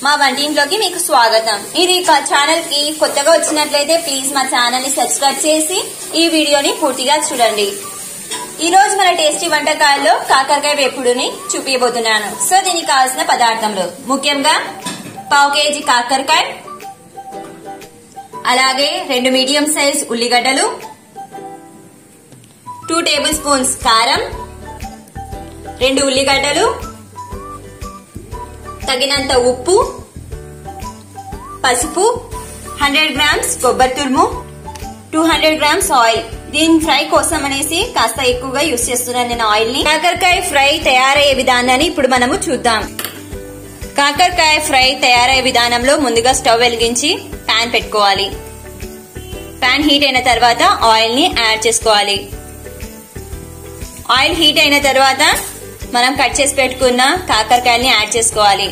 మా వంటింట్లోకి మీకు స్వాగతం ఇది ఛానల్ కి కొత్తగా వచ్చినట్లయితే ప్లీజ్ మా ఛానల్ ని సబ్స్క్రైబ్ చేసి ఈ వీడియోని పూర్తిగా చూడండి ఈ రోజు మన టేస్టీ వంటకాల్లో కాకరకాయ వేపుడుని చూపించబోతున్నాను సో దీనికి కావాల్సిన పదార్థములు ముఖ్యంగా పావు కేజీ కాకరకాయ అలాగే రెండు మీడియం సైజ్ ఉల్లిగడ్డలు టూ టేబుల్ స్పూన్స్ కారం రెండు ఉల్లిగడ్డలు తగినంత ఉప్పు పసుపు హండ్రెడ్ గ్రామ్స్ కొబ్బరి తురుము టూ హండ్రెడ్ గ్రామ్స్ ఆయిల్ దీని ఫ్రై కోసం అనేసి కాస్త ఎక్కువగా యూస్ చేస్తున్నాను నేను ఆయిల్ ని కాకరకాయ ఫ్రై తయారయ్యే విధానాన్ని ఇప్పుడు మనము చూద్దాం కాకరకాయ ఫ్రై తయారయ్యే విధానంలో ముందుగా స్టవ్ వెలిగించి పాన్ పెట్టుకోవాలి పాన్ హీట్ అయిన తర్వాత ఆయిల్ ని యాడ్ చేసుకోవాలి ఆయిల్ హీట్ అయిన తర్వాత మనం కట్ చేసి పెట్టుకున్న కాకరకాయల్ని యాడ్ చేసుకోవాలి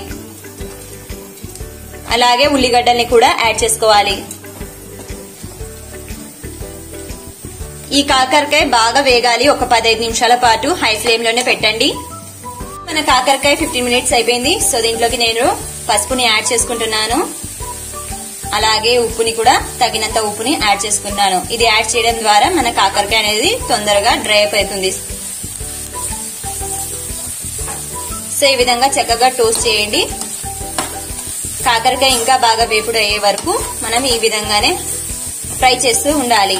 అలాగే ఉల్లిగడ్డల్ని కూడా యాడ్ చేసుకోవాలి ఈ కాకరకాయ బాగా వేగాలి ఒక పదహైదు నిమిషాల పాటు హై ఫ్లేమ్ లోనే పెట్టండి మన కాకరకాయ ఫిఫ్టీన్ మినిట్స్ అయిపోయింది సో దీంట్లోకి నేను పసుపుని యాడ్ చేసుకుంటున్నాను అలాగే ఉప్పుని కూడా తగినంత ఉప్పుని యాడ్ చేసుకున్నాను ఇది యాడ్ చేయడం ద్వారా మన కాకరకాయ అనేది తొందరగా డ్రై అయిపోతుంది సో ఈ విధంగా చక్కగా టోస్ట్ చేయండి కాకరకాయ ఇంకా బాగా వేపుడు అయ్యే వరకు మనం ఈ విధంగానే ఫ్రై చేస్తూ ఉండాలి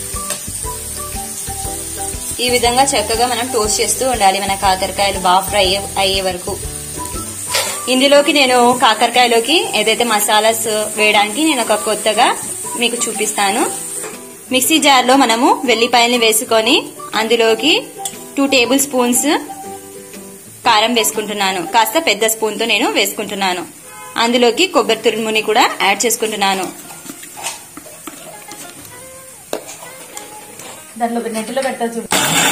ఈ విధంగా చక్కగా మనం టోస్ట్ చేస్తూ ఉండాలి మన కాకరకాయలు బాగా ఫ్రై అయ్యే వరకు ఇందులోకి నేను కాకరకాయలోకి ఏదైతే మసాలాస్ వేయడానికి నేను ఒక కొత్తగా మీకు చూపిస్తాను మిక్సీ జార్లో మనము వెల్లిపాయల్ని వేసుకొని అందులోకి టూ టేబుల్ స్పూన్స్ కారం వేసుకుంటున్నాను కాస్త పెద్ద స్పూన్తో నేను వేసుకుంటున్నాను అందులోకి కొబ్బరి తురుముని కూడా యాడ్ చేసుకుంటున్నాను దాంట్లో నెట్లో పెట్టా చూడు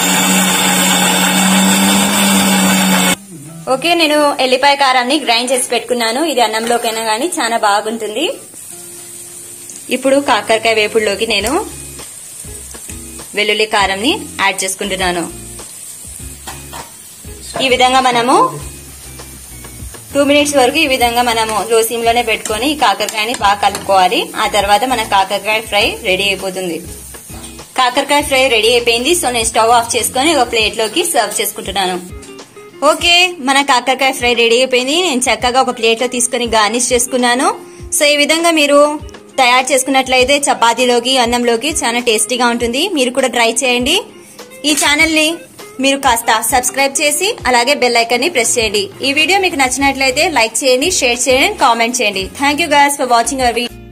ఓకే నేను ఎల్లిపాయ కారాన్ని గ్రైండ్ చేసి పెట్టుకున్నాను ఇది అన్నంలోకైనా గానీ చాలా బాగుంటుంది ఇప్పుడు కాకరకాయ వేపుడులోకి నేను వెల్లుల్లి కారంని యాడ్ చేసుకుంటున్నాను ఈ విధంగా మనము టూ మినిట్స్ వరకు ఈ విధంగా మనము లో సిమ్ లోనే పెట్టుకొని ఈ కాకరకాయని బాగా కలుపుకోవాలి ఆ తర్వాత మన కాకరకాయ ఫ్రై రెడీ అయిపోతుంది కాకరకాయ ఫ్రై రెడీ అయిపోయింది సో నేను స్టవ్ ఆఫ్ చేసుకొని ఒక ప్లేట్ లోకి సర్వ్ చేసుకుంటున్నాను ఓకే మన కాకరకాయ ఫ్రై రెడీ అయిపోయింది నేను చక్కగా ఒక ప్లేట్ లో తీసుకొని గార్నిష్ చేసుకున్నాను సో ఈ విధంగా మీరు తయారు చేసుకున్నట్లయితే చపాతీలోకి అన్నంలోకి చాలా టేస్టీగా ఉంటుంది మీరు కూడా ట్రై చేయండి ఈ ఛానల్ ని మీరు కాస్త సబ్స్క్రైబ్ చేసి అలాగే బెల్ ఐకన్ ని ప్రెస్ చేయండి ఈ వీడియో మీకు నచ్చినట్లయితే లైక్ చేయండి షేర్ చేయండి కామెంట్ చేయండి thank you guys for watching our video